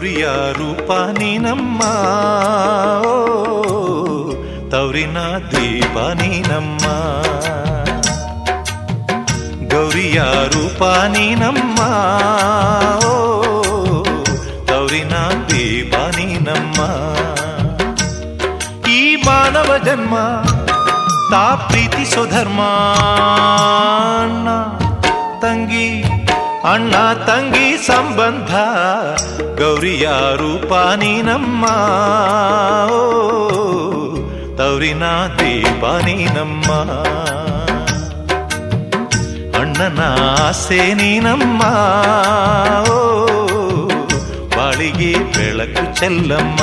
ಗೌರಿಯ ರೂಪ ನೀನಮ್ಮ ಓ, ತವರಿನ ದೀಪ ನೀನಮ್ಮ ಗೌರಿಯ ರೂಪ ನೀನಮ್ಮ ಓ, ತವರಿನ ದೀಪ ನೀನಮ್ಮ ಈ ಮಾನವ ಜನ್ಮ ತಾ ಪ್ರೀತಿಸೋ ಧರ್ಮ ಅಣ್ಣ ತಂಗಿ ಅಣ್ಣ ತಂಗಿ ಸಂಬಂಧ ಗೌರಿಯ ರೂಪ ನೀನಮ್ಮ ಓ, ತವರಿನ ದೀಪ ನೀನಮ್ಮ ಅಣ್ಣನ ಆಸೆ ನೀನಮ್ಮ ಓ, ಬಾಳಿಗೆ ಬೆಳಕು ಚೆಲ್ಲಮ್ಮ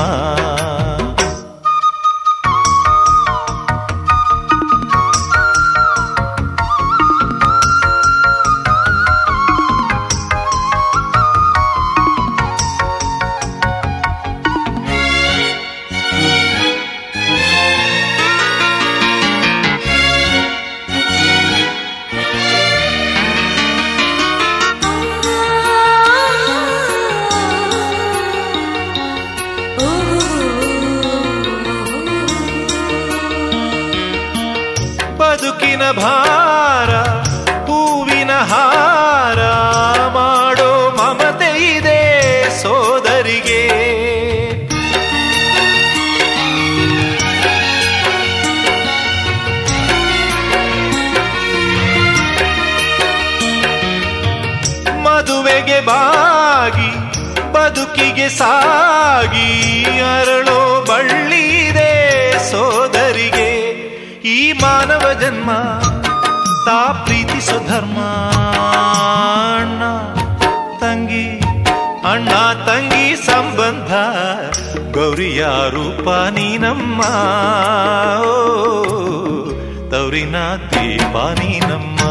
ಬದುಕಿನ ಭಾರ ಹೂವಿನ ಹಾರ ಮಾಡೋ ಮಮತೆ ಇದೆ ಸೋದರಿಗೆ ಮದುವೆಗೆ ಬಾಗಿ ಬದುಕಿಗೆ ಸಾಗಿ ಅರಳೋ ಬಳ್ಳಿದೆ ಸೋದರಿಗೆ ಈ ಮಾನವ ಜನ್ಮ ತಾ ಪ್ರೀತಿಸೋ ಧರ್ಮ ಅಣ್ಣ ತಂಗಿ ಅಣ್ಣ ತಂಗಿ ಸಂಬಂಧ ಗೌರಿಯ ರೂಪ ನೀನಮ್ಮ ಓ, ತವರಿನ ದೀಪ ನೀನಮ್ಮ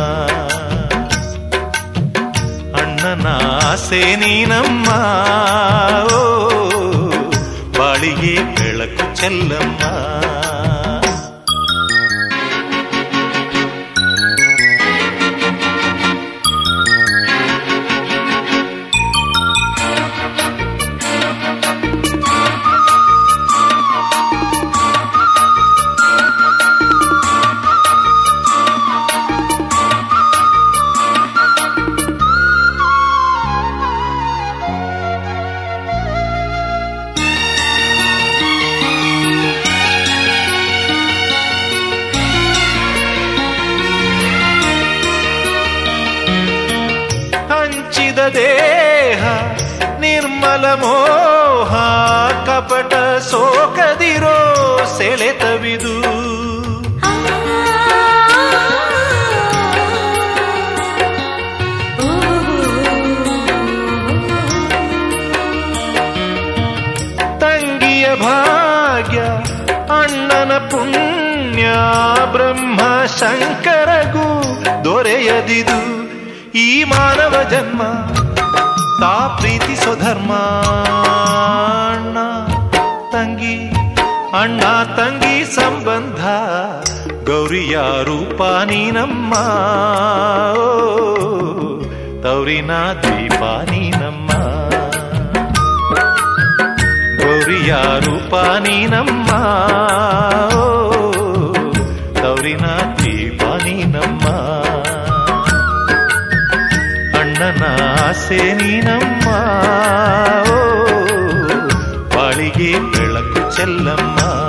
ಅಣ್ಣನ ಆಸೆ ನೀನಮ್ಮ ಓ, ಬಾಳಿಗೆ ಬೆಳಕು ಚೆಲ್ಲಮ್ಮ ಹಂಚಿದ ದೇಹ ನಿರ್ಮಲ ಮೋಹ ಕಪಟ ಸೋಕದಿರೋ ಸೆಳೆತವಿದು ತಂಗಿಯ ಭಾಗ್ಯ ಅಣ್ಣನ ಪುಣ್ಯ ಬ್ರಹ್ಮ ಶಂಕರಗೂ ದೊರೆಯದಿದು ಈ ಮಾನವ ಜನ್ಮ ತಾ ಪ್ರೀತಿಸೋ ಧರ್ಮ ಅಣ್ಣ ತಂಗಿ ಅಣ್ಣ ತಂಗಿ ಸಂಬಂಧ ಗೌರಿಯ ರೂಪ ನೀನಮ್ಮ ಓ, ತವರಿನ ದೀಪ ನೀನಮ್ಮ ಗೌರಿಯ ರೂಪ ನೀನಮ್ಮ ಓ, ತವರಿನ ದೀಪ ನೀನಮ್ಮ ಅಣ್ಣನ ಆಸೆ ನೀನಮ್ಮ ಓ, ಬಾಳಿಗೆ ಬೆಳಕು ಚೆಲ್ಲಮ್ಮ